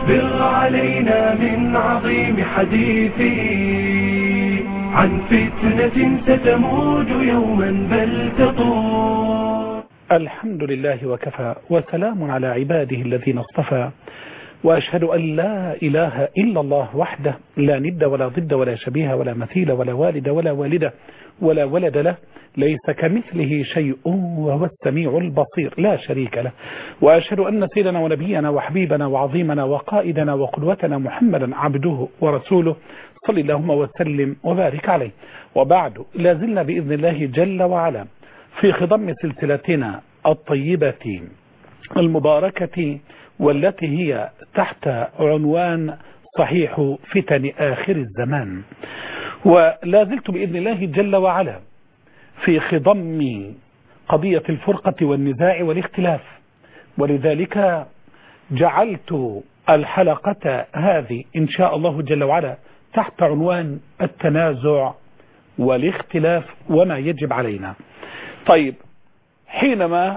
أسبغ علينا من عظيم حديثه عن فتنة ستموج يوما بل تطول الحمد لله وكفى وسلام على عباده الذين اصطفى وأشهد أن لا إله إلا الله وحده لا ند ولا ضد ولا شبيه ولا مثيل ولا والد ولا والدة ولا ولد له ليس كمثله شيء وهو السميع البصير لا شريك له وأشهد أن سيدنا ونبينا وحبيبنا وعظيمنا وقائدنا وقدوتنا محمدا عبده ورسوله صل اللهم وسلم وبارك عليه وبعد لازلنا بإذن الله جل وعلا في خضم سلسلتنا الطيبة المباركة والتي هي تحت عنوان صحيح فتن آخر الزمان ولا زلت بإذن الله جل وعلا في خضم قضية الفرقة والنزاع والاختلاف ولذلك جعلت الحلقة هذه إن شاء الله جل وعلا تحت عنوان التنازع والاختلاف وما يجب علينا طيب حينما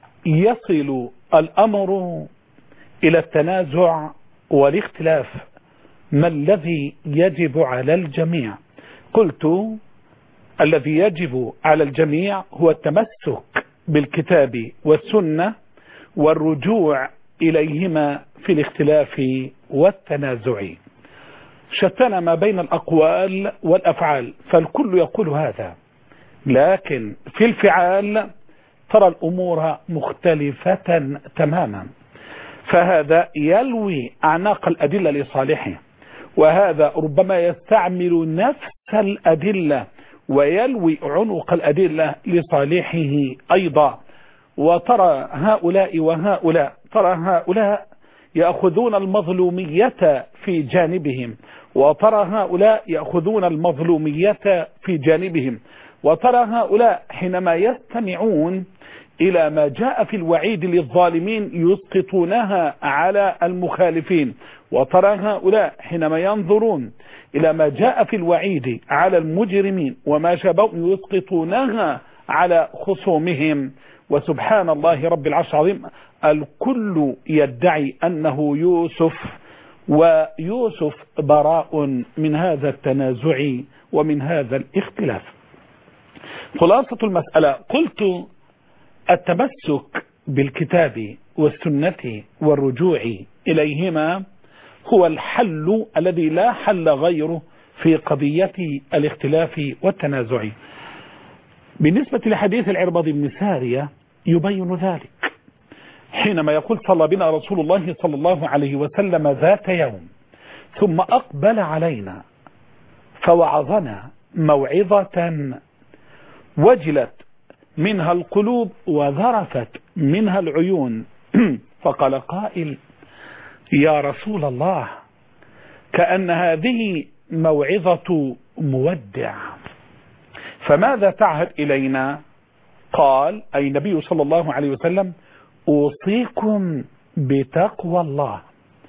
يصل الأمر إلى التنازع والاختلاف ما الذي يجب على الجميع قلت الذي يجب على الجميع هو التمسك بالكتاب والسنة والرجوع إليهما في الاختلاف والتنازع شتنا ما بين الأقوال والأفعال فالكل يقول هذا لكن في الفعال ترى الأمور مختلفة تماما فهذا يلوي أعناق الأدلة لصالحه وهذا ربما يستعمل نفس الأدلة ويلوي عنق الأدلة لصالحه أيضا وترى هؤلاء وهؤلاء ترى هؤلاء يأخذون المظلومية في جانبهم وترى هؤلاء يأخذون المظلومية في جانبهم وترى هؤلاء حينما يستمعون إلى ما جاء في الوعيد للظالمين يسقطونها على المخالفين وترى هؤلاء حينما ينظرون إلى ما جاء في الوعيد على المجرمين وما شابههم يسقطونها على خصومهم وسبحان الله رب العرش العظيم الكل يدعي أنه يوسف ويوسف براء من هذا التنازع ومن هذا الاختلاف خلاصة المسألة قلت التمسك بالكتاب والسنة والرجوع إليهما هو الحل الذي لا حل غيره في قضية الاختلاف والتنازع بالنسبة لحديث العرباض بن سارية يبين ذلك حينما يقول صلى بنا رسول الله صلى الله عليه وسلم ذات يوم ثم أقبل علينا فوعظنا موعظة وجلت منها القلوب وذرفت منها العيون فقال قائل يا رسول الله كأن هذه موعظة مودع فماذا تعهد إلينا قال أي النبي صلى الله عليه وسلم أوصيكم بتقوى الله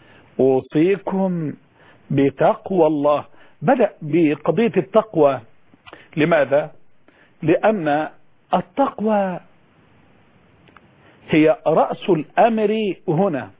أوصيكم بتقوى الله بدأ بقضية التقوى لماذا لأن التقوى هي رأس الأمر هنا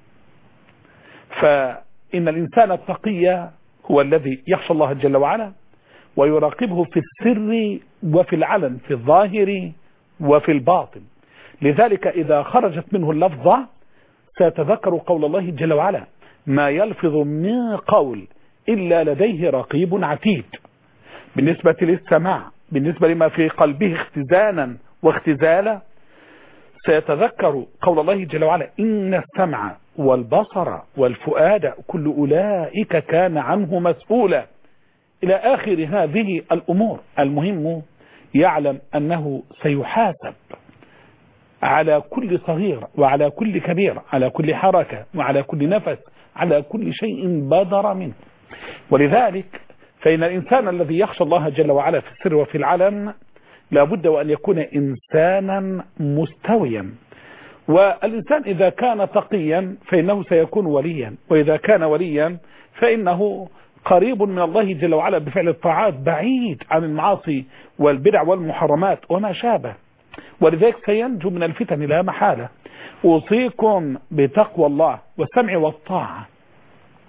فإن الإنسان التقي هو الذي يخشى الله جل وعلا ويراقبه في السر وفي العلن في الظاهر وفي الباطن لذلك إذا خرجت منه اللفظة سيتذكر قول الله جل وعلا ما يلفظ من قول إلا لديه رقيب عتيد بالنسبة للسماع بالنسبة لما في قلبه اختزانا واختزالا سيتذكر قول الله جل وعلا إن السمع والبصر والفؤاد كل أولئك كان عنه مسؤولا إلى آخر هذه الأمور المهم يعلم أنه سيحاسب على كل صغير وعلى كل كبير على كل حركة وعلى كل نفس على كل شيء بدر منه ولذلك فإن الإنسان الذي يخشى الله جل وعلا في السر وفي العلن لابد وأن يكون إنسانا مستويا والإنسان إذا كان تقيا فإنه سيكون وليا وإذا كان وليا فإنه قريب من الله جل وعلا بفعل الطاعات بعيد عن المعاصي والبدع والمحرمات وما شابه ولذلك سينجو من الفتن لا محالة أوصيكم بتقوى الله والسمع والطاعة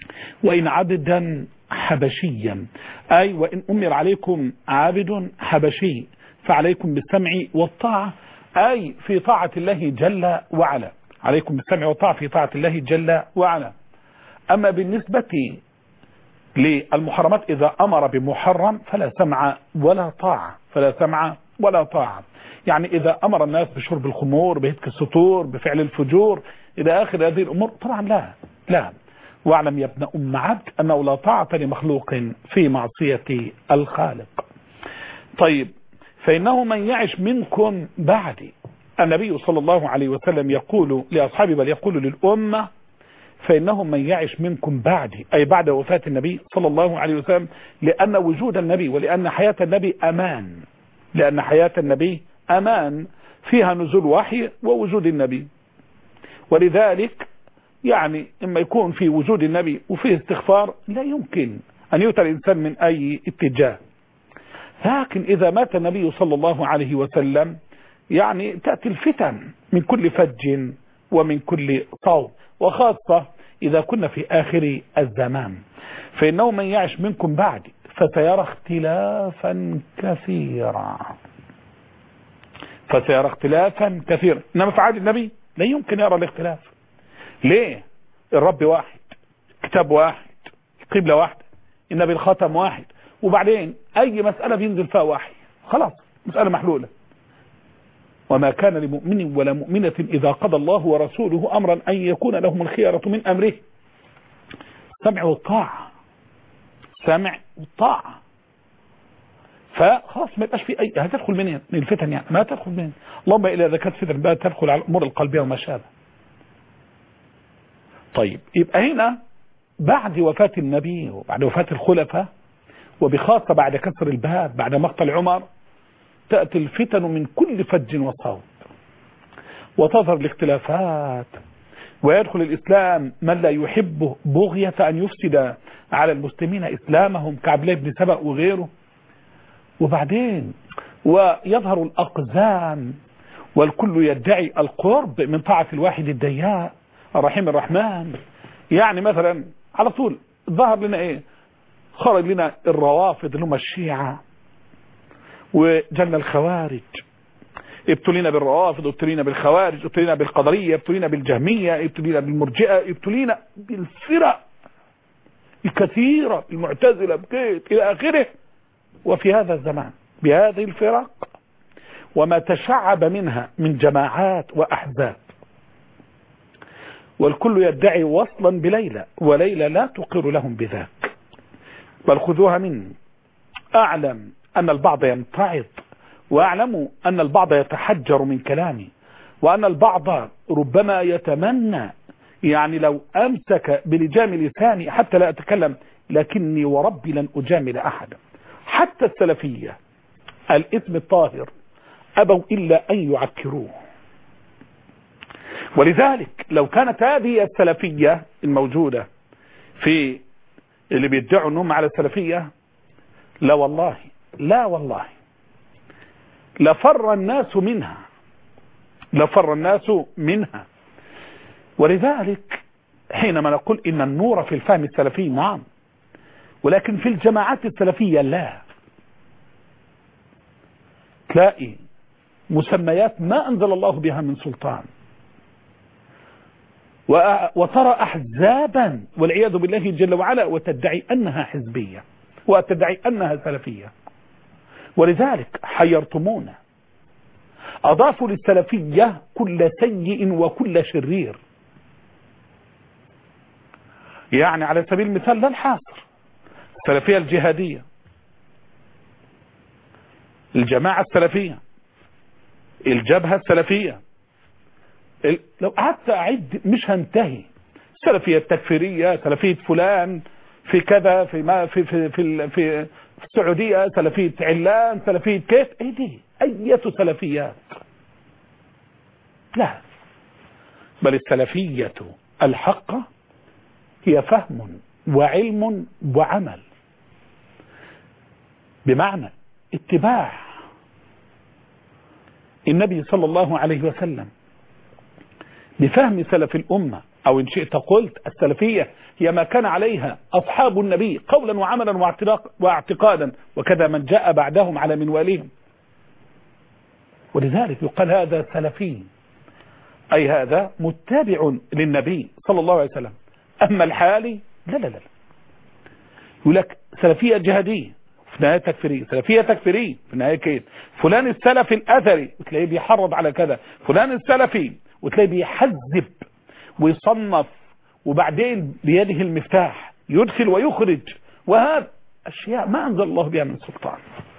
وإن عبدا حبشيا أي وإن أمر عليكم عابد حبشي فعليكم بالسمع والطاعة أي في طاعة الله جل وعلا عليكم بالسمع والطاعة في طاعة الله جل وعلا أما بالنسبة للمحرمات إذا أمر بمحرم فلا سمع ولا طاعة فلا سمع ولا طاعة يعني إذا أمر الناس بشرب الخمور بهتك السطور بفعل الفجور إلى آخر هذه الأمور طبعا لا لا واعلم يا ابن أم عبد أنه لا طاعة لمخلوق في معصية الخالق طيب فإنه من يعش منكم بعدي النبي صلى الله عليه وسلم يقول لأصحابه بل يقول للأمة فإنه من يعش منكم بعدي أي بعد وفاة النبي صلى الله عليه وسلم لأن وجود النبي ولأن حياة النبي أمان لأن حياة النبي أمان فيها نزول وحي ووجود النبي ولذلك يعني إما يكون في وجود النبي وفيه استغفار لا يمكن أن يؤتى الإنسان من أي اتجاه لكن إذا مات النبي صلى الله عليه وسلم يعني تأتي الفتن من كل فج ومن كل صوب وخاصة إذا كنا في آخر الزمان فإنه من يعش منكم بعد فسيرى اختلافا كثيرا فسيرى اختلافا كثيرا إنما في عهد النبي لا يمكن يرى الاختلاف ليه الرب واحد كتاب واحد قبلة واحدة النبي الختم واحد وبعدين أي مسألة بينزل فيها وحي خلاص مسألة محلولة وما كان لمؤمن ولا مؤمنة إذا قضى الله ورسوله أمرا أن يكون لهم الخيرة من أمره سمع والطاعة سمع والطاعة فخلاص ما يبقاش في أي هتدخل من من الفتن يعني ما تدخل من اللهم إلا إذا كانت فتن بقى تدخل على الأمور القلبية وما شابه طيب يبقى هنا بعد وفاة النبي وبعد وفاة الخلفاء وبخاصة بعد كسر الباب بعد مقتل عمر تأتي الفتن من كل فج وصوت وتظهر الاختلافات ويدخل الإسلام من لا يحبه بغية أن يفسد على المسلمين إسلامهم كعب الله بن سبأ وغيره وبعدين ويظهر الأقزام والكل يدعي القرب من طاعة الواحد الدياء الرحيم الرحمن يعني مثلا على طول ظهر لنا ايه خرج لنا الروافض اللي هم الشيعة وجلنا الخوارج ابتلينا بالروافض ابتلينا بالخوارج ابتلينا بالقدرية ابتلينا بالجهمية ابتلينا بالمرجئة ابتلينا بالفرق الكثيرة المعتزلة بكيت إلى آخره وفي هذا الزمان بهذه الفرق وما تشعب منها من جماعات وأحزاب والكل يدعي وصلا بليلى وليلى لا تقر لهم بذاك بل خذوها مني أعلم أن البعض يمتعض وأعلم أن البعض يتحجر من كلامي وأن البعض ربما يتمنى يعني لو أمسك بلجام لساني حتى لا أتكلم لكني وربي لن أجامل أحدا حتى السلفية الإثم الطاهر أبوا إلا أن يعكروه ولذلك لو كانت هذه السلفية الموجودة في اللي بيدعوا أنهم على السلفية لا والله لا والله لفر الناس منها لفر الناس منها ولذلك حينما نقول إن النور في الفهم السلفي نعم ولكن في الجماعات السلفية لا تلاقي مسميات ما أنزل الله بها من سلطان وترى أحزابا والعياذ بالله جل وعلا وتدعي أنها حزبية وتدعي أنها سلفية ولذلك حيرتمونا أضافوا للسلفية كل سيء وكل شرير يعني على سبيل المثال لا الحاصر السلفية الجهادية الجماعة السلفية الجبهة السلفية لو قعدت أعد مش هنتهي سلفية التكفيرية سلفية فلان في كذا في ما في في في, في, في السعودية سلفية علان سلفية كيف ايه دي اية سلفيات لا بل السلفية الحقة هي فهم وعلم وعمل بمعنى اتباع النبي صلى الله عليه وسلم بفهم سلف الأمة أو إن شئت قلت السلفية هي ما كان عليها أصحاب النبي قولا وعملا واعتقادا وكذا من جاء بعدهم على منوالهم ولذلك يقال هذا سلفي أي هذا متابع للنبي صلى الله عليه وسلم أما الحالي لا لا لا يقول لك سلفية جهادية في النهاية تكفيرية سلفية تكفيرية في النهاية كيد فلان السلفي الأثري وتلاقيه بيحرض على كذا فلان السلفي وتلاقيه بيحذب ويصنف وبعدين بيده المفتاح يدخل ويخرج وهذا أشياء ما أنزل الله بها من سلطان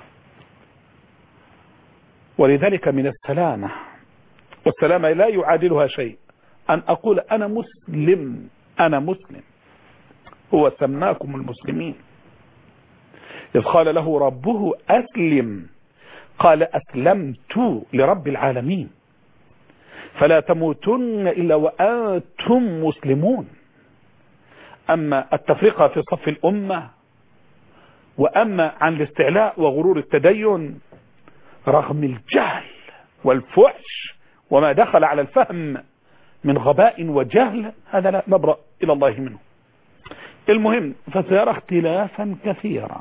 ولذلك من السلامة والسلامة لا يعادلها شيء أن أقول أنا مسلم أنا مسلم هو سماكم المسلمين إذ قال له ربه أسلم قال أسلمت لرب العالمين فلا تموتن إلا وأنتم مسلمون أما التفرقة في صف الأمة وأما عن الاستعلاء وغرور التدين رغم الجهل والفحش وما دخل على الفهم من غباء وجهل هذا لا نبرأ إلى الله منه المهم فسيرى اختلافا كثيرا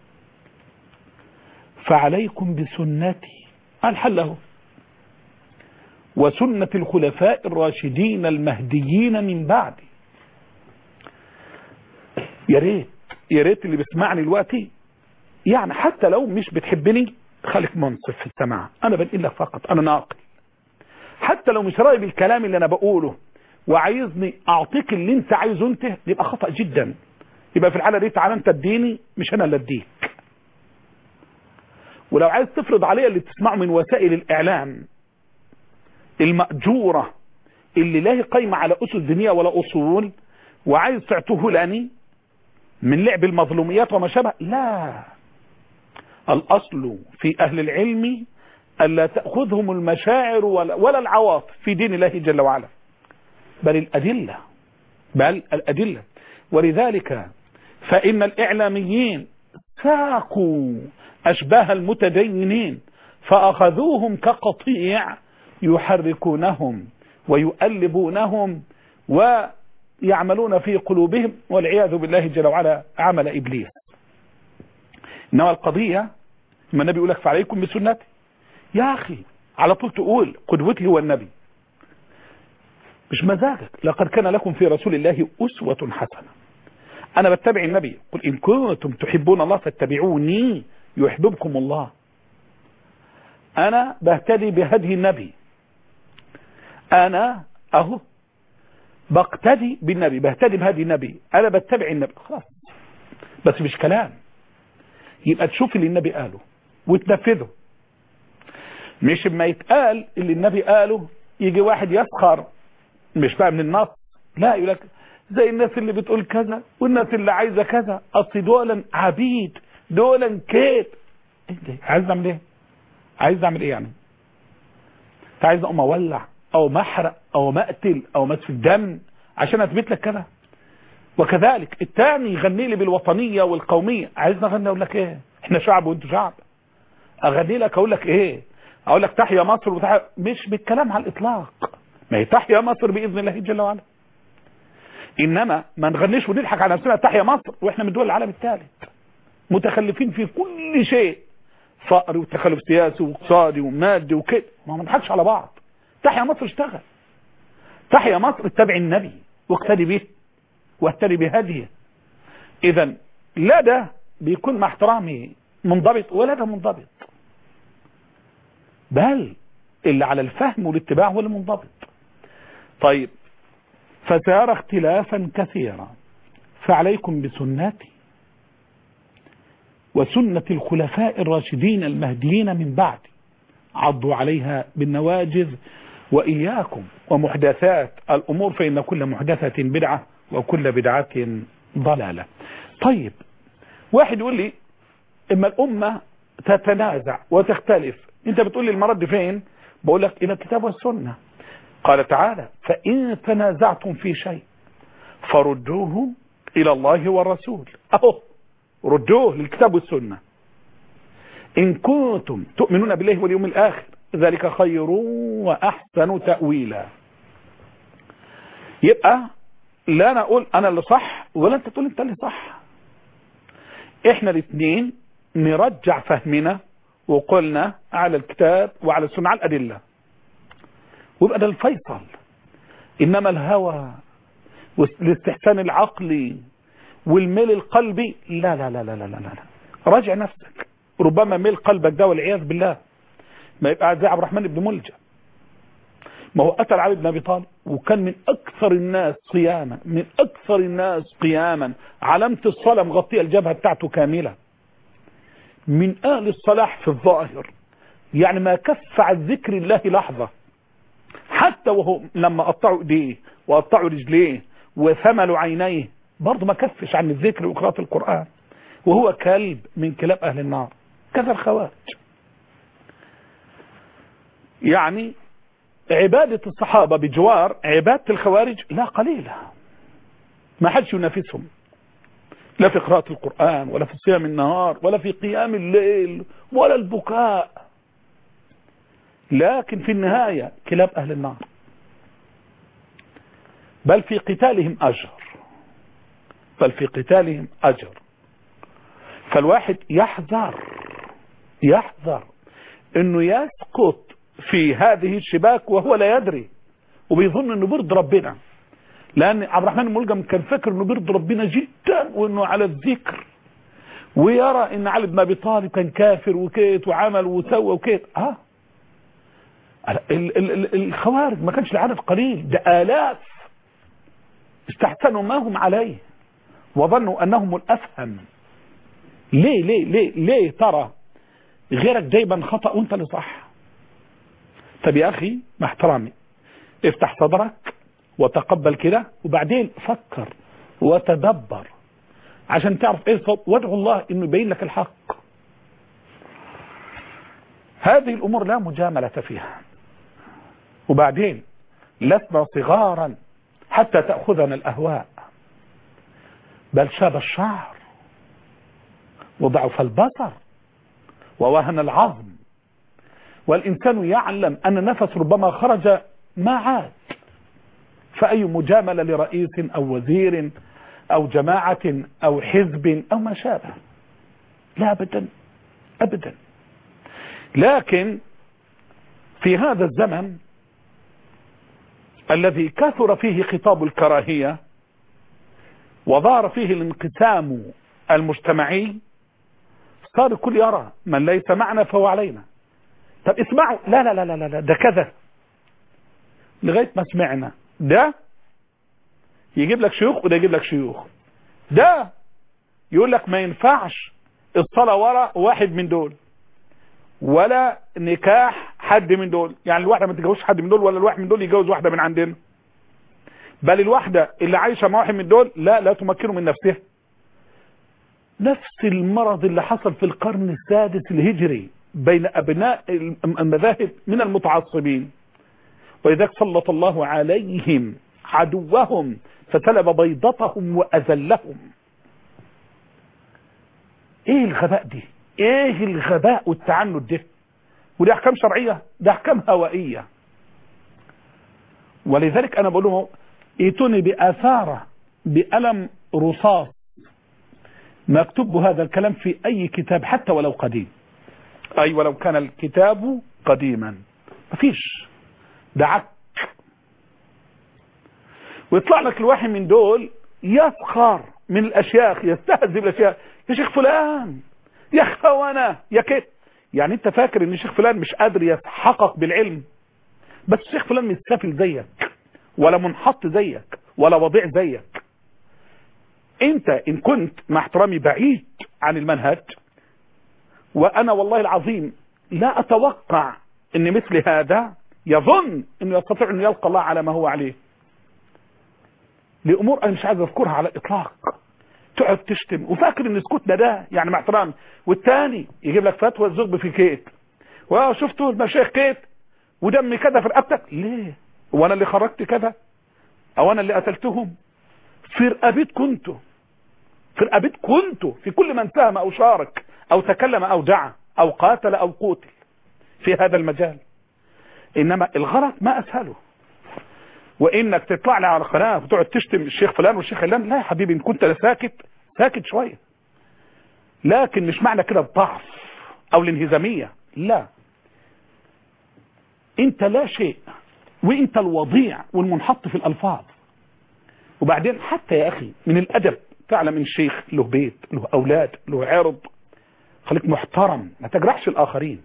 فعليكم بسنتي الحل له وسنة الخلفاء الراشدين المهديين من بعدي يا ريت يا ريت اللي بيسمعني دلوقتي يعني حتى لو مش بتحبني خليك منصف في السماع انا بنقل لك فقط انا ناقل حتى لو مش راضي بالكلام اللي انا بقوله وعايزني اعطيك اللي انت عايزه انت يبقى خطأ جدا يبقى في الحالة دي تعالى انت اديني مش انا اللي اديك ولو عايز تفرض عليا اللي تسمعه من وسائل الاعلام المأجورة اللي لا هي قايمة على اسس دينية ولا اصول وعايز تعطوه لاني من لعب المظلوميات وما شابه لا الاصل في اهل العلم ألا تأخذهم المشاعر ولا, ولا العواطف في دين الله جل وعلا بل الأدلة بل الأدلة ولذلك فإن الإعلاميين ساقوا أشباه المتدينين فأخذوهم كقطيع يحركونهم ويؤلبونهم ويعملون في قلوبهم والعياذ بالله جل وعلا عمل إبليس إنما القضية ما النبي يقول لك فعليكم بسنتي يا أخي على طول تقول قدوتي هو النبي مش مزاجك لقد كان لكم في رسول الله أسوة حسنة أنا بتبع النبي قل إن كنتم تحبون الله فاتبعوني يحببكم الله أنا بهتدي بهدي النبي أنا أهو بقتدي بالنبي بهتدي بهدي النبي أنا بتبع النبي خلاص بس مش كلام يبقى تشوف اللي النبي قاله وتنفذه مش ما يتقال اللي النبي قاله يجي واحد يسخر مش بقى من النص لا يقول لك زي الناس اللي بتقول كذا والناس اللي عايزه كذا اصل دولا عبيد دولا كيت انت عايز اعمل ايه عايز اعمل ايه يعني انت عايز اقوم اولع او محرق او مقتل او مسفك دم عشان اثبت لك كده وكذلك الثاني يغني لي بالوطنيه والقوميه عايزني اغني اقول لك ايه احنا شعب وانتوا شعب اغني لك اقول لك ايه اقول لك تحيا مصر وتحيا مش بالكلام على الاطلاق ما هي تحيا مصر باذن الله جل وعلا انما ما نغنيش ونضحك على نفسنا تحيا مصر واحنا من دول العالم الثالث متخلفين في كل شيء فقر وتخلف سياسي واقتصادي ومادي وكده ما نضحكش على بعض تحيا مصر اشتغل تحيا مصر اتبع النبي واقتدي به واهتدي بهديه اذا لا ده بيكون مع احترامي منضبط ولا ده منضبط بل اللي على الفهم والاتباع هو المنضبط طيب فسيرى اختلافا كثيرا فعليكم بسنتي وسنة الخلفاء الراشدين المهديين من بعد عضوا عليها بالنواجذ وإياكم ومحدثات الأمور فإن كل محدثة بدعة وكل بدعة ضلالة طيب واحد يقول لي إما الأمة تتنازع وتختلف انت بتقول لي المرد فين بقول لك الى الكتاب والسنة قال تعالى فإن تنازعتم في شيء فردوه إلى الله والرسول أهو ردوه للكتاب والسنة إن كنتم تؤمنون بالله واليوم الآخر ذلك خير وأحسن تأويلا يبقى لا انا اقول انا اللي صح ولا انت تقول انت اللي صح احنا الاثنين نرجع فهمنا وقلنا على الكتاب وعلى السنة على الأدلة ويبقى ده الفيصل إنما الهوى والاستحسان العقلي والميل القلبي لا لا لا لا لا لا, لا. راجع نفسك ربما ميل قلبك ده والعياذ بالله ما يبقى زي عبد الرحمن بن ملجأ ما هو قتل علي بن ابي طالب وكان من اكثر الناس صياما من اكثر الناس قياما علامة الصلاة مغطية الجبهة بتاعته كاملة من اهل الصلاح في الظاهر يعني ما كف عن ذكر الله لحظة حتى وهو لما قطعوا ايديه وقطعوا رجليه وثملوا عينيه برضه ما كفش عن الذكر وقراءة القرآن وهو كلب من كلاب اهل النار كذا الخوارج يعني عبادة الصحابة بجوار عبادة الخوارج لا قليلة ما حدش ينافسهم لا في قراءة القرآن ولا في صيام النهار ولا في قيام الليل ولا البكاء لكن في النهاية كلاب أهل النار بل في قتالهم أجر بل في قتالهم أجر فالواحد يحذر يحذر انه يسقط في هذه الشباك وهو لا يدري وبيظن انه بيرضي ربنا لان عبد الرحمن الملجم كان فاكر انه بيرضي ربنا جدا وانه على الذكر ويرى ان علي بن ابي طالب كان كافر وكيت وعمل وسوى وكيت اه ال ال ال الخوارج ما كانش العدد قليل ده آلاف استحسنوا ما هم عليه وظنوا انهم الافهم ليه ليه ليه ليه ترى غيرك دايما خطأ وانت اللي صح طب يا اخي مع احترامي افتح صدرك وتقبل كده وبعدين فكر وتدبر عشان تعرف ايه الصوت وادعو الله انه يبين لك الحق هذه الامور لا مجاملة فيها وبعدين لسنا صغارا حتى تأخذنا الاهواء بل شاب الشعر وضعف البصر ووهن العظم والإنسان يعلم أن نفس ربما خرج ما عاد فأي مجاملة لرئيس أو وزير أو جماعة أو حزب أو ما شابه لا أبدا أبدا لكن في هذا الزمن الذي كثر فيه خطاب الكراهية وظهر فيه الانقسام المجتمعي صار الكل يرى من ليس معنا فهو علينا طب اسمعوا لا لا لا لا لا ده كذا لغاية ما سمعنا ده يجيب لك شيوخ وده يجيب لك شيوخ ده يقول لك ما ينفعش الصلاة ورا واحد من دول ولا نكاح حد من دول يعني الواحدة ما تتجوزش حد من دول ولا الواحد من دول يتجوز واحدة من عندنا بل الواحدة اللي عايشة مع واحد من دول لا لا تمكنه من نفسها نفس المرض اللي حصل في القرن السادس الهجري بين أبناء المذاهب من المتعصبين ولذلك سلط الله عليهم عدوهم فسلب بيضتهم وأذلهم ايه الغباء دي ايه الغباء والتعنت ده ودي احكام شرعية ده احكام هوائية ولذلك انا بقول لهم ائتوني بأثارة بألم رصاص مكتوب هذا الكلام في اي كتاب حتى ولو قديم اي ولو كان الكتاب قديما مفيش ده عك ويطلع لك الواحد من دول يسخر من الاشياخ يستهزئ بالاشياخ يا شيخ فلان يا خوانا يا كده يعني انت فاكر ان الشيخ فلان مش قادر يتحقق بالعلم بس الشيخ فلان مش سافل زيك ولا منحط زيك ولا وضيع زيك انت ان كنت مع احترامي بعيد عن المنهج وانا والله العظيم لا اتوقع ان مثل هذا يظن انه يستطيع انه يلقى الله على ما هو عليه لامور انا مش عايز اذكرها على الاطلاق تقعد تشتم وفاكر ان سكوتنا ده يعني مع احترامي والتاني يجيب لك فتوى الزغب في كيت وشفتوا المشايخ كيت ودم كذا في رقبتك ليه وانا اللي خرجت كذا او انا اللي قتلتهم في رقبت كنتوا في رقبت كنتوا في كل من ساهم او شارك او تكلم او دعا او قاتل او قتل في هذا المجال انما الغلط ما اسهله وانك تطلع لي على القناه وتقعد تشتم الشيخ فلان والشيخ علان لا يا حبيبي ان كنت ساكت ساكت شويه لكن مش معنى كده الضعف او الانهزاميه لا انت لا شيء وانت الوضيع والمنحط في الالفاظ وبعدين حتى يا اخي من الادب تعلم ان الشيخ له بيت له اولاد له عرض خليك محترم ما تجرحش الاخرين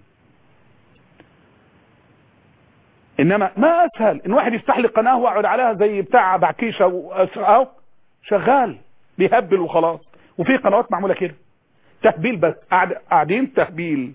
انما ما اسهل ان واحد يفتح لي قناه واقعد عليها زي بتاع بعكيشه اهو شغال بيهبل وخلاص وفي قنوات معموله كده تهبيل بس قاعد قاعدين تهبيل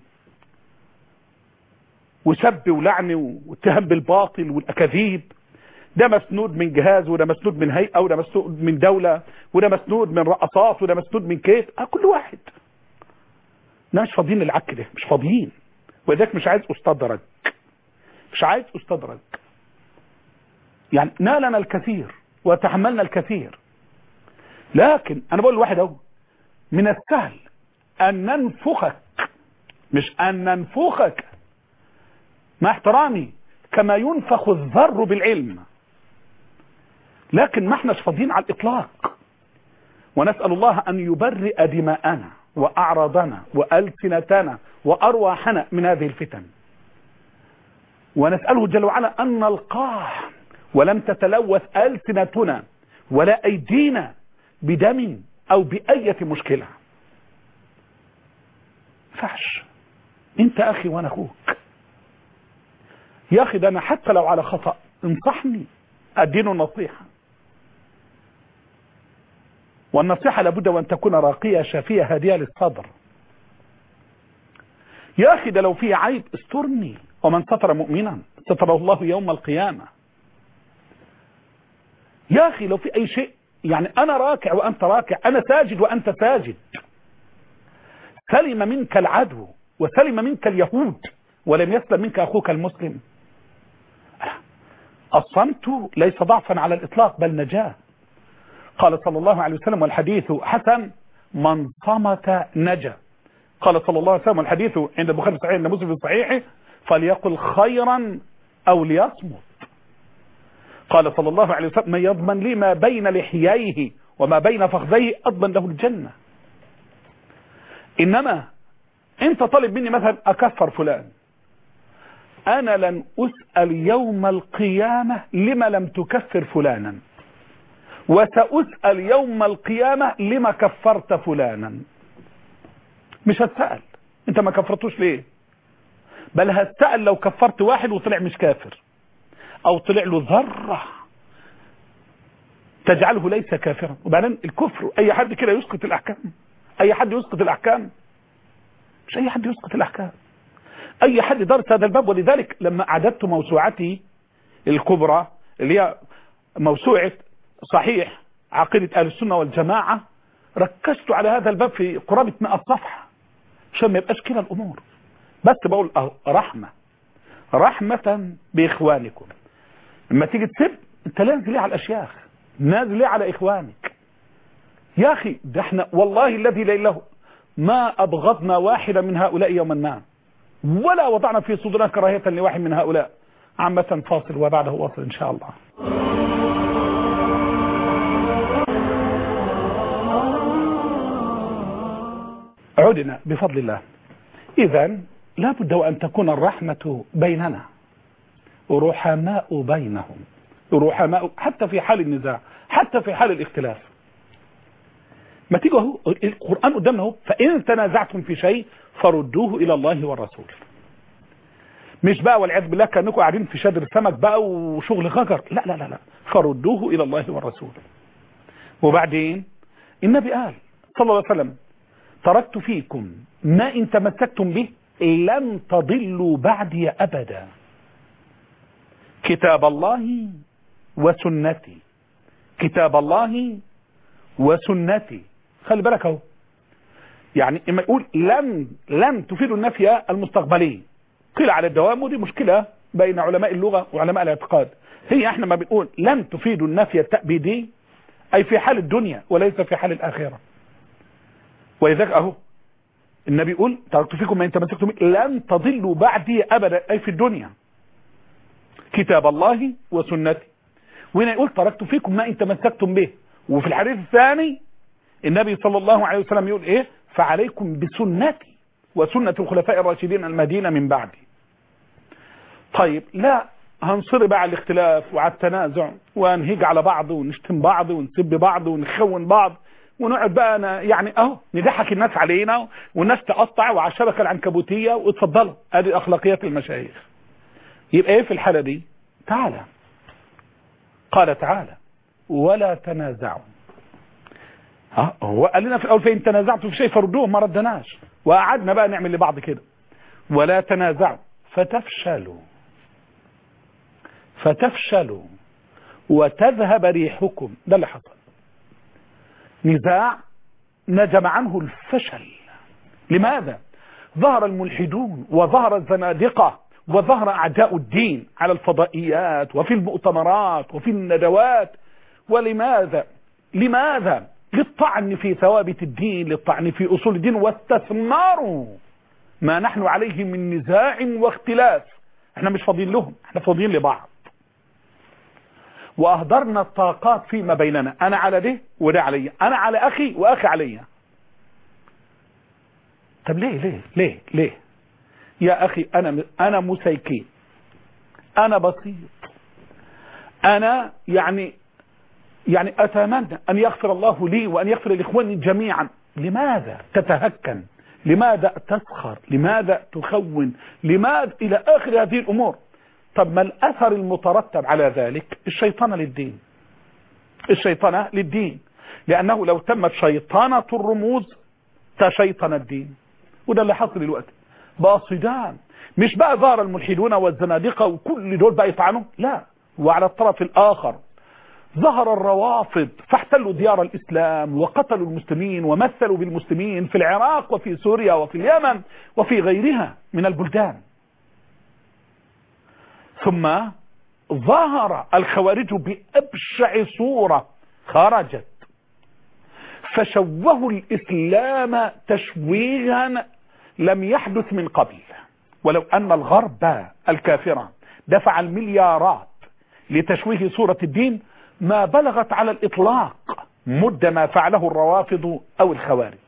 وسب ولعن واتهام بالباطل والاكاذيب ده مسنود من جهاز وده مسنود من هيئه وده مسنود من دوله وده مسنود من رقصات وده مسنود من كيف اه كل واحد مش فاضيين للعك ده مش فاضيين ولذلك مش عايز استدرج مش عايز استدرج يعني نالنا الكثير وتحملنا الكثير لكن انا بقول لواحد اهو من السهل ان ننفخك مش ان ننفخك مع احترامي كما ينفخ الذر بالعلم لكن ما احناش فاضيين على الاطلاق ونسال الله ان يبرئ دماءنا واعراضنا والسنتنا وارواحنا من هذه الفتن ونساله جل وعلا ان نلقاه ولم تتلوث السنتنا ولا ايدينا بدم او باية مشكلة فعش انت اخي وانا اخوك يا اخي ده انا حتى لو على خطأ انصحني ادينه النصيحة والنصيحة لابد وان تكون راقية شافية هادية للصدر يا اخي ده لو في عيب استرني ومن ستر مؤمنا ستره الله يوم القيامة يا اخي لو في اي شيء يعني انا راكع وانت راكع انا ساجد وانت ساجد سلم منك العدو وسلم منك اليهود ولم يسلم منك اخوك المسلم الصمت ليس ضعفا على الاطلاق بل نجاة قال صلى الله عليه وسلم والحديث حسن من صمت نجا قال صلى الله عليه وسلم والحديث عند البخاري صحيح عند مسلم في صحيحه فليقل خيرا او ليصمت قال صلى الله عليه وسلم من يضمن لي ما بين لحييه وما بين فخذيه اضمن له الجنة انما انت طالب مني مثلا اكفر فلان انا لن اسأل يوم القيامة لما لم تكفر فلانا وسأسأل يوم القيامة لما كفرت فلانا مش هتسأل انت ما كفرتوش ليه بل هتسأل لو كفرت واحد وطلع مش كافر او طلع له ذرة تجعله ليس كافرا وبعدين الكفر اي حد كده يسقط الاحكام اي حد يسقط الاحكام مش اي حد يسقط الاحكام اي حد درس هذا الباب ولذلك لما اعددت موسوعتي الكبرى اللي هي موسوعة صحيح عقيدة اهل السنة والجماعة ركزت على هذا الباب في قرابة 100 صفحة عشان ما يبقاش كده الامور بس بقول أهو رحمة رحمة باخوانكم لما تيجي تسب انت نازل ليه على الاشياخ نازل ليه على اخوانك يا اخي ده احنا والله الذي لا اله ما ابغضنا واحدا من هؤلاء يوما ما ولا وضعنا في صدورنا كراهية لواحد من هؤلاء عامة فاصل وبعده واصل ان شاء الله عدنا بفضل الله اذا لا بد وان تكون الرحمة بيننا رحماء بينهم رحماء حتى في حال النزاع حتى في حال الاختلاف ما تيجوا اهو القرآن قدامنا اهو فإن تنازعتم في شيء فردوه إلى الله والرسول مش بقى والعياذ بالله كانكم قاعدين في شادر سمك بقى وشغل غجر لا لا لا لا فردوه إلى الله والرسول وبعدين النبي قال صلى الله عليه وسلم تركت فيكم ما إن تمسكتم به لن تضلوا بعدي أبدا كتاب الله وسنتي كتاب الله وسنتي خلي بالك اهو يعني اما يقول لن لن تفيد النفي المستقبلي قيل على الدوام ودي مشكلة بين علماء اللغة وعلماء الاعتقاد هي احنا ما بنقول لن تفيد النفي التأبيدي اي في حال الدنيا وليس في حال الاخرة ولذلك اهو النبي يقول تركت فيكم ما ان تمسكتم لن تضلوا بعدي ابدا اي في الدنيا كتاب الله وسنتي وهنا يقول تركت فيكم ما ان تمسكتم به وفي الحديث الثاني النبي صلى الله عليه وسلم يقول ايه فعليكم بسنتي وسنة الخلفاء الراشدين المدينة من بعدي طيب لا هنصر بقى على الاختلاف وعلى التنازع ونهيج على بعض ونشتم بعض ونسب بعض ونخون بعض ونقعد بقى أنا يعني اهو نضحك الناس علينا والناس تقطع وعلى الشبكه العنكبوتيه واتفضلوا ادي اخلاقيات المشايخ يبقى ايه في الحاله دي تعالى قال تعالى ولا تنازعوا ها هو قال لنا في الاول فان تنازعتوا في شيء فردوه ما ردناش وقعدنا بقى نعمل لبعض كده ولا تنازعوا فتفشلوا فتفشلوا وتذهب ريحكم ده اللي حصل نزاع نجم عنه الفشل لماذا ظهر الملحدون وظهر الزنادقة وظهر أعداء الدين على الفضائيات وفي المؤتمرات وفي الندوات ولماذا لماذا للطعن في ثوابت الدين للطعن في أصول الدين واستثماروا ما نحن عليه من نزاع واختلاف احنا مش فاضيين لهم احنا فاضيين لبعض واهدرنا الطاقات فيما بيننا انا على ده وده عليا انا على اخي واخي عليا طب ليه ليه ليه ليه يا اخي انا انا مسيكين انا بسيط انا يعني يعني اتمنى ان يغفر الله لي وان يغفر لاخواني جميعا لماذا تتهكم لماذا تسخر لماذا تخون لماذا الى اخر هذه الامور طب ما الاثر المترتب على ذلك الشيطنة للدين الشيطنة للدين لانه لو تمت شيطنة الرموز تشيطن الدين وده اللي حصل دلوقتي بقى صدام مش بقى ظهر الملحدون والزنادقة وكل دول بقى يطعنوا لا وعلى الطرف الاخر ظهر الروافض فاحتلوا ديار الإسلام وقتلوا المسلمين ومثلوا بالمسلمين في العراق وفي سوريا وفي اليمن وفي غيرها من البلدان ثم ظهر الخوارج بأبشع صورة خرجت فشوهوا الإسلام تشويها لم يحدث من قبل ولو أن الغرب الكافرة دفع المليارات لتشويه صورة الدين ما بلغت على الإطلاق مد ما فعله الروافض أو الخوارج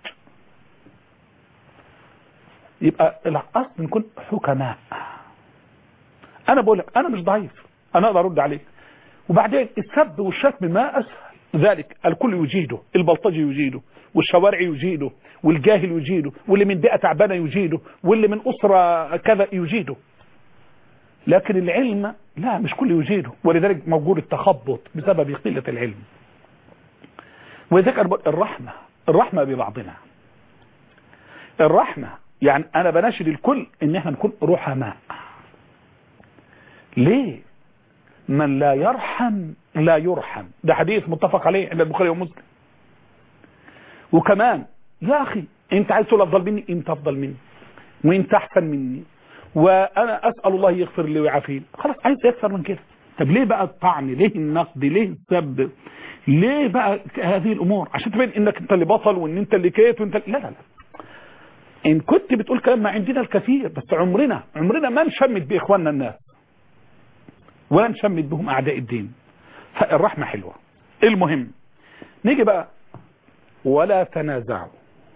يبقى الأصل نكون حكماء أنا بقول لك أنا مش ضعيف أنا أقدر أرد عليك وبعدين السب والشتم ما أسهل ذلك الكل يجيده البلطجي يجيده والشوارع يجيده والجاهل يجيده واللي من بيئة تعبانة يجيده واللي من أسرة كذا يجيده لكن العلم لا مش كل يجيده ولذلك موجود التخبط بسبب قلة العلم ولذلك الرحمة الرحمة ببعضنا الرحمة يعني أنا بناشد الكل إن احنا نكون رحماء ليه من لا يرحم لا يرحم ده حديث متفق عليه عند البخاري ومسلم وكمان يا أخي أنت عايز تقول أفضل مني أنت أفضل مني وأنت أحسن مني وانا اسال الله يغفر لي ويعافيني خلاص عايز اكثر من كده طب ليه بقى الطعن ليه النقد ليه السب ليه بقى هذه الامور عشان تبين انك انت اللي بطل وان انت اللي كيت وانت لا لا لا ان كنت بتقول كلام ما عندنا الكثير بس عمرنا عمرنا ما نشمت باخواننا الناس ولا نشمت بهم اعداء الدين فالرحمه حلوه المهم نيجي بقى ولا تنازعوا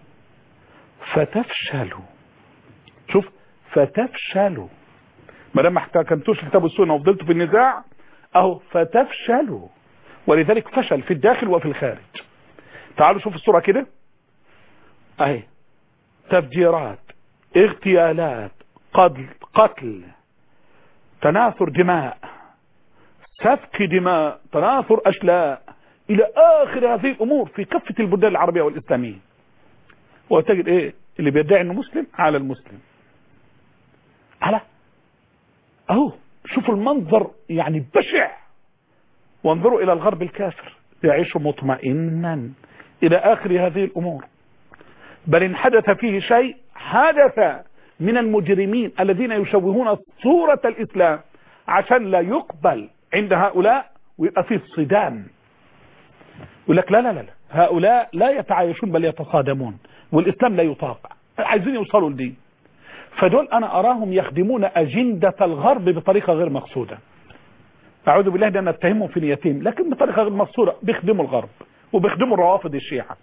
فتفشلوا شوف فتفشلوا ما دام ما احتكمتوش الكتاب والسنه وفضلتوا في النزاع اهو فتفشلوا ولذلك فشل في الداخل وفي الخارج تعالوا شوف الصوره كده اهي تفجيرات اغتيالات قتل قتل تناثر دماء سفك دماء تناثر اشلاء الى اخر هذه الامور في كافه البلدان العربيه والاسلاميه وتجد ايه اللي بيدعي انه مسلم على المسلم على اهو شوفوا المنظر يعني بشع وانظروا الى الغرب الكافر يعيش مطمئنا الى اخر هذه الامور بل ان حدث فيه شيء حدث من المجرمين الذين يشوهون صورة الاسلام عشان لا يقبل عند هؤلاء ويبقى فيه صدام يقول لك لا لا لا هؤلاء لا يتعايشون بل يتصادمون والاسلام لا يطاق عايزين يوصلوا لدين فدول انا اراهم يخدمون اجندة الغرب بطريقة غير مقصودة اعوذ بالله ده نتهمهم في نيتهم لكن بطريقه غير مقصوره بيخدموا الغرب وبيخدموا الروافض الشيعه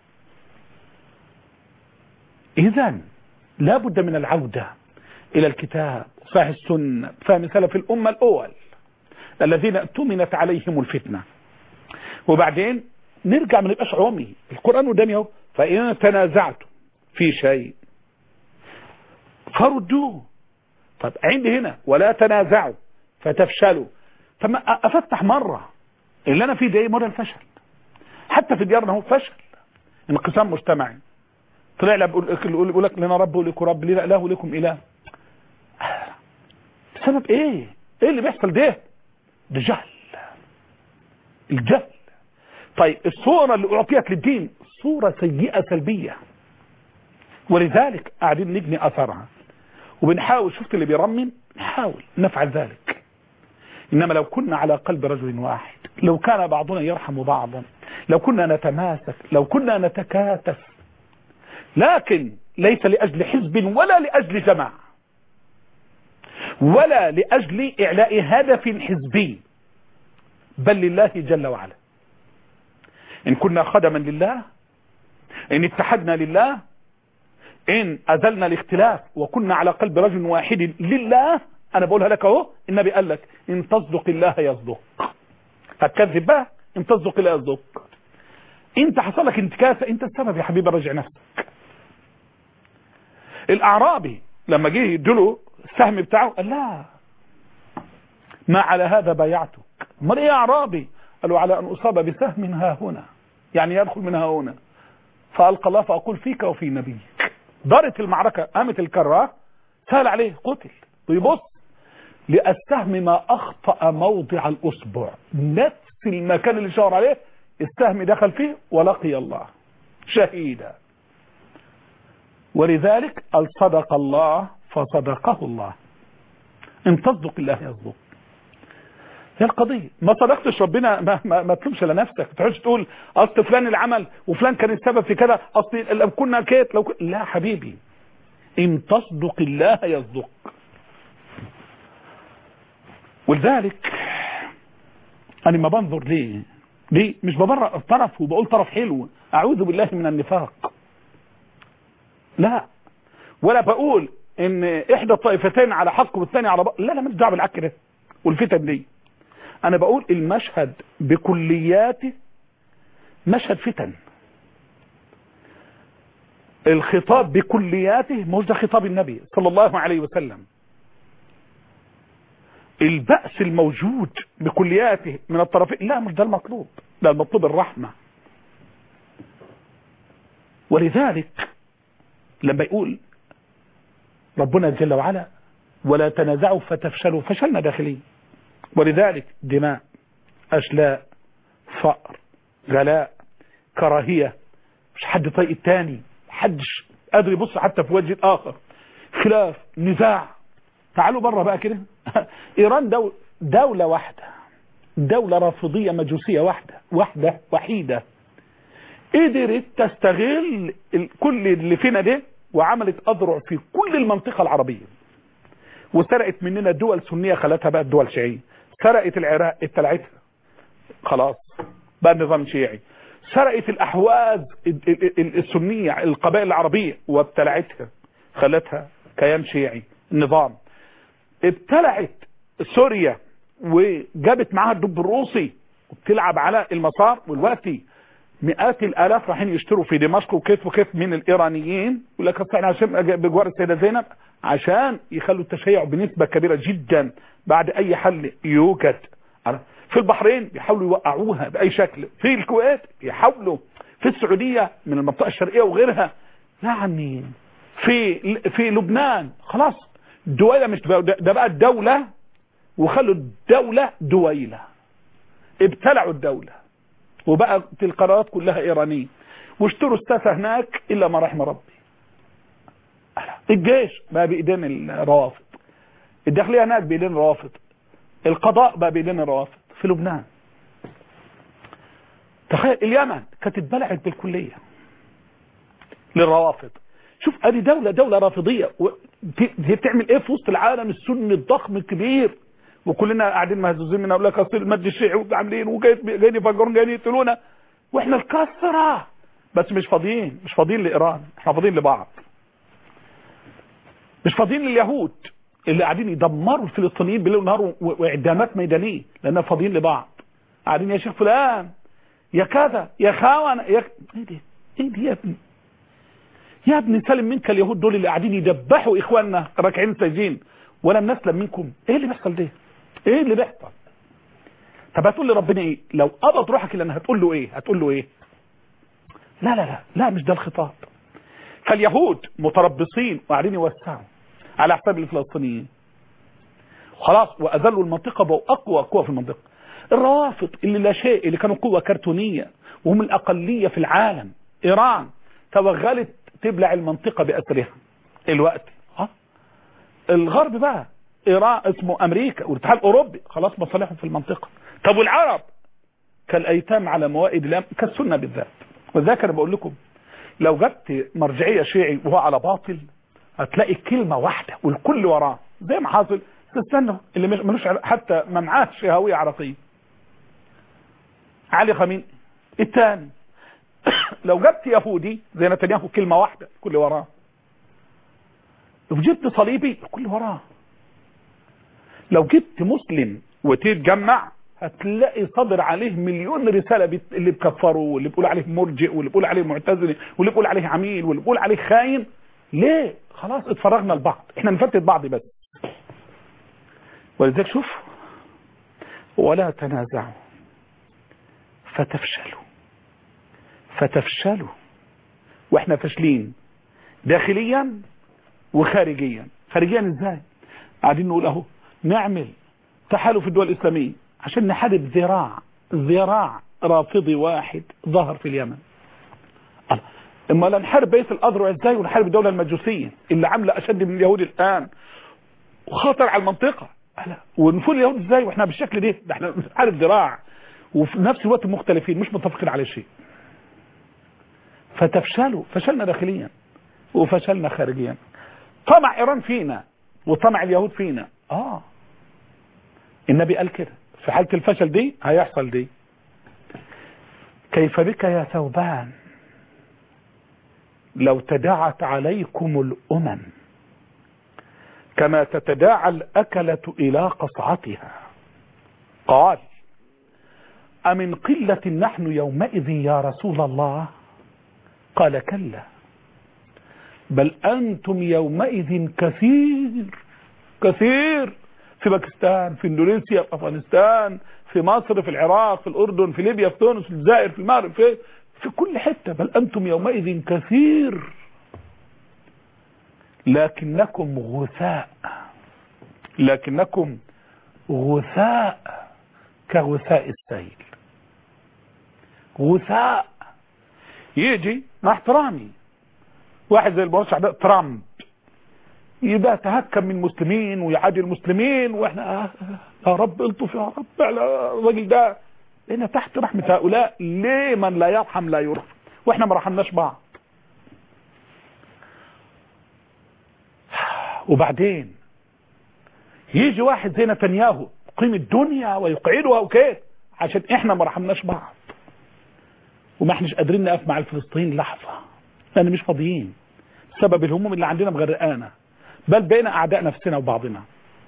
اذا لا بد من العوده الى الكتاب فهم السنه فهم سلف الامه الاول الذين اؤتمنت عليهم الفتنه وبعدين نرجع ما نبقاش عمي القران قدامي اهو فان تنازعتم في شيء فردوه طب عندي هنا ولا تنازعوا فتفشلوا طب افتح مره اللي انا فيه ده ايه مره الفشل حتى في ديارنا هو فشل انقسام مجتمعي طلع لك يقول لك لنا رب ولكم رب لنا اله ولكم اله بسبب ايه ايه اللي بيحصل ده ده جهل الجهل طيب الصورة اللي اعطيت للدين صورة سيئة سلبية ولذلك قاعدين نبني اثرها وبنحاول شفت اللي بيرمم نحاول نفعل ذلك انما لو كنا على قلب رجل واحد لو كان بعضنا يرحم بعضا لو كنا نتماسك لو كنا نتكاتف لكن ليس لأجل حزب ولا لأجل جماعة ولا لأجل إعلاء هدف حزبي بل لله جل وعلا إن كنا خدما لله إن اتحدنا لله إن أزلنا الاختلاف وكنا على قلب رجل واحد لله أنا بقولها لك أهو النبي قال لك إن تصدق الله يصدق هتكذب بقى إن تصدق الله يصدق انت حصل لك انتكاسة انت السبب يا حبيبي راجع نفسك الاعرابي لما جه يديله السهم بتاعه قال لا ما على هذا بايعتك امال ايه يا اعرابي قالوا على ان اصاب بسهم ها هنا يعني يدخل من ها هنا فالقى الله فاقول فيك وفي نبيك دارت المعركة قامت الكرة سهل عليه قتل ويبص للسهم ما اخطأ موضع الاصبع نفس المكان اللي شاور عليه السهم دخل فيه ولقي الله شهيدا ولذلك قال صدق الله فصدقه الله ان تصدق الله يصدق هي القضية ما صدقتش ربنا ما, ما, ما تلومش لنفسك ما تقعدش تقول اصل فلان العمل وفلان كان السبب في كذا اصل لو كنا كيت لو كنا لا حبيبي ان تصدق الله يصدق ولذلك انا ما بنظر ليه ليه مش ببرأ الطرف وبقول طرف حلو اعوذ بالله من النفاق لا ولا بقول ان احدى الطائفتين على حق والثاني على بق... لا لا مش دعوه بالعك ده والفتن دي انا بقول المشهد بكلياته مشهد فتن الخطاب بكلياته مش ده خطاب النبي صلى الله عليه وسلم البأس الموجود بكلياته من الطرفين لا مش ده المطلوب ده المطلوب الرحمة ولذلك لما يقول ربنا جل وعلا ولا تنازعوا فتفشلوا فشلنا داخليا ولذلك دماء أشلاء فقر غلاء كراهية مش حد طيق التاني حدش قادر يبص حتى في وجه الآخر خلاف نزاع تعالوا بره بقى كده إيران دول دولة واحدة دولة رافضية مجوسية واحدة واحدة وحيدة قدرت تستغل كل اللي فينا ده وعملت أذرع في كل المنطقة العربية وسرقت مننا دول سنية خلتها بقى دول شيعية سرقت العراق ابتلعتها خلاص بقى نظام شيعي سرقت الأحواز السنية القبائل العربية وابتلعتها خلتها كيان شيعي النظام ابتلعت سوريا وجابت معاها الدب الروسي وبتلعب على المسار والوقتي مئات الالاف رايحين يشتروا في دمشق وكيف وكيف من الايرانيين يقول لك احنا عشان بجوار السيده زينب عشان يخلوا التشيع بنسبه كبيره جدا بعد اي حل يوجد في البحرين بيحاولوا يوقعوها باي شكل في الكويت يحاولوا في السعوديه من المنطقه الشرقيه وغيرها يعني في في لبنان خلاص دويله مش ده بقى الدوله وخلوا الدوله دويله ابتلعوا الدوله وبقى القرارات كلها ايرانيه واشتروا الساسة هناك الا ما رحم ربي الجيش بقى بايدين الروافض الداخليه هناك بايدين الروافض القضاء بقى بايدين الروافض في لبنان تخيل اليمن كانت اتبلعت بالكليه للروافض شوف ادي دولة دولة رافضية هي بتعمل ايه في وسط العالم السني الضخم الكبير وكلنا قاعدين مهزوزين من اقول لك اصل المد الشيعي وعاملين وجايين يفجرون جايين يقتلونا واحنا الكسره بس مش فاضيين مش فاضيين لايران احنا فاضيين لبعض مش فاضيين لليهود اللي قاعدين يدمروا الفلسطينيين بالليل ونهار واعدامات ميدانيه لاننا فاضيين لبعض قاعدين يا شيخ فلان يا كذا يا خاون يا ايه دي ايه دي يا ابني يا ابني سلم منك اليهود دول اللي قاعدين يدبحوا اخواننا راكعين ساجين ولم نسلم منكم ايه اللي بيحصل ده ايه اللي بيحصل طب هتقول لي ربنا ايه لو قبض روحك لان هتقول له ايه هتقول له ايه لا لا لا لا مش ده الخطاب فاليهود متربصين وقاعدين يوسعوا على حساب الفلسطينيين خلاص واذلوا المنطقه بقوا اقوى قوه في المنطقه الروافض اللي لا شيء اللي كانوا قوه كرتونيه وهم الاقليه في العالم ايران توغلت تبلع المنطقه باسرها الوقت ها الغرب بقى ايران اسمه امريكا والاتحاد الاوروبي خلاص مصالحهم في المنطقه طب والعرب كالايتام على موائد الام كالسنه بالذات وذاك انا بقول لكم لو جبت مرجعيه شيعي وهو على باطل هتلاقي كلمه واحده والكل وراه زي ما حاصل تستنى اللي مش ملوش حتى ما معاش هويه عرقيه علي خمين الثاني لو جبت يهودي زي نتنياهو كلمه واحده الكل وراه لو جبت صليبي الكل وراه لو جبت مسلم وتتجمع هتلاقي صدر عليه مليون رساله بت... اللي بكفروا واللي بيقول عليه مرجئ واللي بيقول عليه معتزلي واللي بيقول عليه عميل واللي بيقول عليه خاين ليه خلاص اتفرغنا لبعض احنا نفتت بعض بس ولذلك شوف ولا تنازعوا فتفشلوا فتفشلوا واحنا فاشلين داخليا وخارجيا خارجيا ازاي قاعدين نقول اهو نعمل تحالف الدول الاسلاميه عشان نحارب ذراع ذراع رافضي واحد ظهر في اليمن الله. اما لا نحارب بيت الاذرع ازاي ونحارب الدوله المجوسيه اللي عامله اشد من اليهود الان وخطر على المنطقه لا ونفول اليهود ازاي واحنا بالشكل ده ده احنا بنحارب ذراع وفي نفس الوقت مختلفين مش متفقين على شيء فتفشلوا فشلنا داخليا وفشلنا خارجيا طمع ايران فينا وطمع اليهود فينا اه النبي قال كده في حالة الفشل دي هيحصل دي كيف بك يا ثوبان لو تداعت عليكم الأمم كما تتداعى الأكلة إلى قصعتها قال أمن قلة نحن يومئذ يا رسول الله قال كلا بل أنتم يومئذ كثير كثير في باكستان في اندونيسيا في افغانستان في مصر في العراق في الاردن في ليبيا في تونس في الجزائر في المغرب في في كل حته بل انتم يومئذ كثير لكنكم غثاء لكنكم غثاء كغثاء السيل غثاء يجي مع احترامي واحد زي المرشح ده ترامب يبقى تهكم من المسلمين ويعادي المسلمين واحنا آه يا رب الطف يا رب على الراجل ده هنا تحت رحمة هؤلاء ليه من لا يرحم لا يرحم واحنا ما رحمناش بعض وبعدين يجي واحد زي نتنياهو يقيم الدنيا ويقعدها وكيف عشان احنا ما رحمناش بعض وما احناش قادرين نقف مع الفلسطينيين لحظة لان مش فاضيين سبب الهموم اللي عندنا مغرقانا بل بين اعداء نفسنا وبعضنا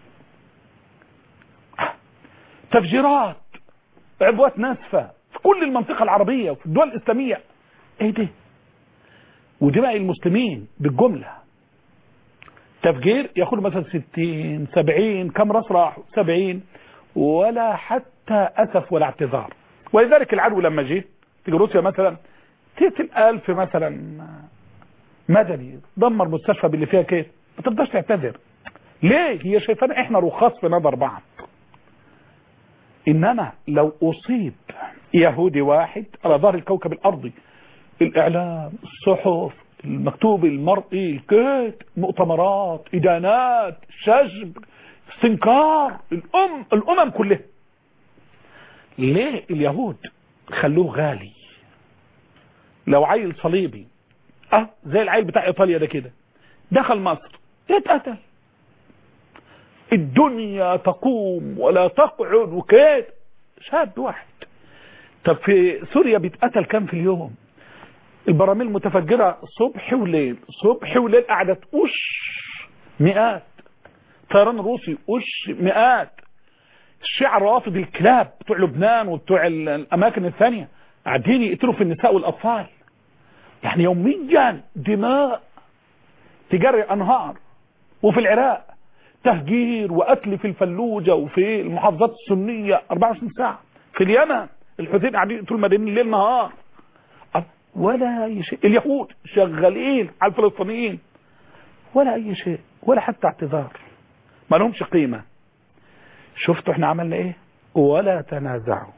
تفجيرات عبوات ناسفة في كل المنطقة العربية وفي الدول الإسلامية ايه ده ودماء المسلمين بالجملة تفجير ياخد مثلا 60 70 كم راس راحوا 70 ولا حتى أسف ولا اعتذار ولذلك العدو لما جه في روسيا مثلا تقتل ألف مثلا مدني دمر مستشفى باللي فيها كيف ما تقدرش تعتذر ليه هي شايفانا احنا رخاص في نظر بعض انما لو اصيب يهودي واحد على ظهر الكوكب الارضي الاعلام الصحف المكتوب المرئي الكيت مؤتمرات ادانات شجب استنكار الام الامم كلها ليه اليهود خلوه غالي لو عيل صليبي اه زي العيل بتاع ايطاليا ده كده دخل مصر اتقتل الدنيا تقوم ولا تقعد وكده شاب واحد طب في سوريا بيتقتل كام في اليوم البراميل المتفجرة صبح وليل صبح وليل قاعدة تقش مئات طيران روسي قش مئات الشيعة روافض الكلاب بتوع لبنان وبتوع الأماكن الثانية قاعدين يقتلوا في النساء والأطفال يعني يوميا دماء تجري أنهار وفي العراق تهجير وقتل في الفلوجة وفي المحافظات السنية 24 ساعة في اليمن الحوثيين قاعدين يقتلوا المدنيين ليل نهار ولا أي شيء اليهود شغالين على الفلسطينيين ولا أي شيء ولا حتى اعتذار ما لهمش قيمة شفتوا احنا عملنا ايه ولا تنازعوا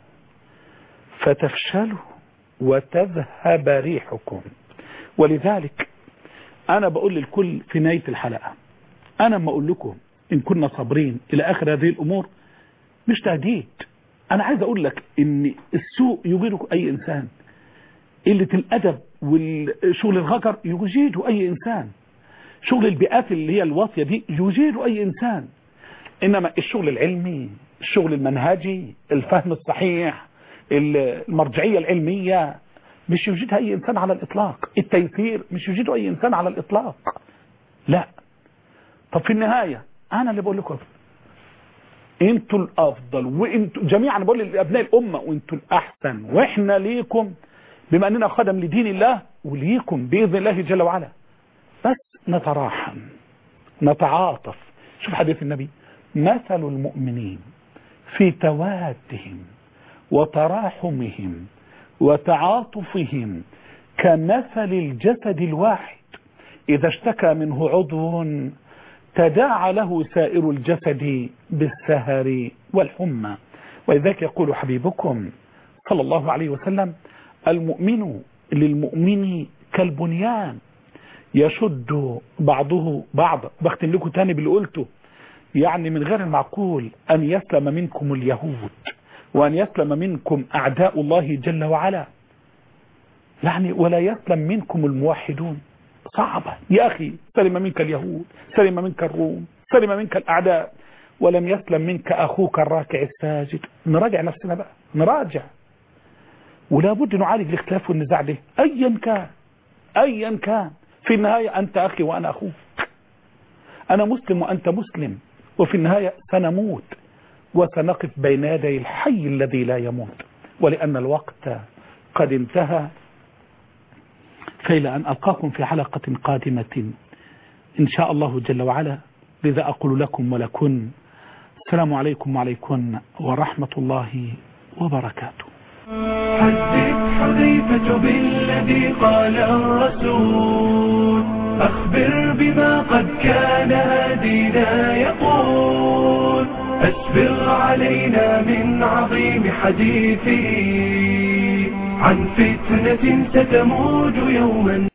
فتفشلوا وتذهب ريحكم ولذلك انا بقول للكل في نهاية الحلقة انا ما اقول لكم ان كنا صابرين الى اخر هذه الامور مش تهديد انا عايز اقول لك ان السوء يجيده اي انسان قلة الادب والشغل الغجر يجيده اي انسان شغل البيئات اللي هي الواطية دي يجيده اي انسان انما الشغل العلمي الشغل المنهجي الفهم الصحيح المرجعية العلمية مش يوجدها اي انسان على الاطلاق التيسير مش يوجده اي انسان على الاطلاق لا طب في النهاية انا اللي بقول لكم انتوا الافضل وانتوا جميعا بقول لابناء الامة وانتوا الاحسن واحنا ليكم بما اننا خدم لدين الله وليكم باذن الله جل وعلا بس نتراحم نتعاطف شوف حديث النبي مثل المؤمنين في توادهم وتراحمهم وتعاطفهم كمثل الجسد الواحد إذا اشتكى منه عضو تداعى له سائر الجسد بالسهر والحمى ولذلك يقول حبيبكم صلى الله عليه وسلم المؤمن للمؤمن كالبنيان يشد بعضه بعض بختم لكم تاني باللي قلته يعني من غير المعقول أن يسلم منكم اليهود وأن يسلم منكم أعداء الله جل وعلا يعني ولا يسلم منكم الموحدون صعبة يا أخي سلم منك اليهود سلم منك الروم سلم منك الأعداء ولم يسلم منك أخوك الراكع الساجد نراجع نفسنا بقى نراجع ولا بد نعالج الاختلاف والنزاع ده أيا كان أيا كان في النهاية أنت أخي وأنا أخوك أنا مسلم وأنت مسلم وفي النهاية سنموت وسنقف بين يدي الحي الذي لا يموت ولأن الوقت قد انتهى فإلى أن ألقاكم في حلقة قادمة إن شاء الله جل وعلا لذا أقول لكم ولكن السلام عليكم وعليكم ورحمة الله وبركاته حدث حذيفة بالذي قال الرسول أخبر بما قد كان هدينا يقول أسبغ علينا من عظيم حديثه عن فتنة ستموج يوما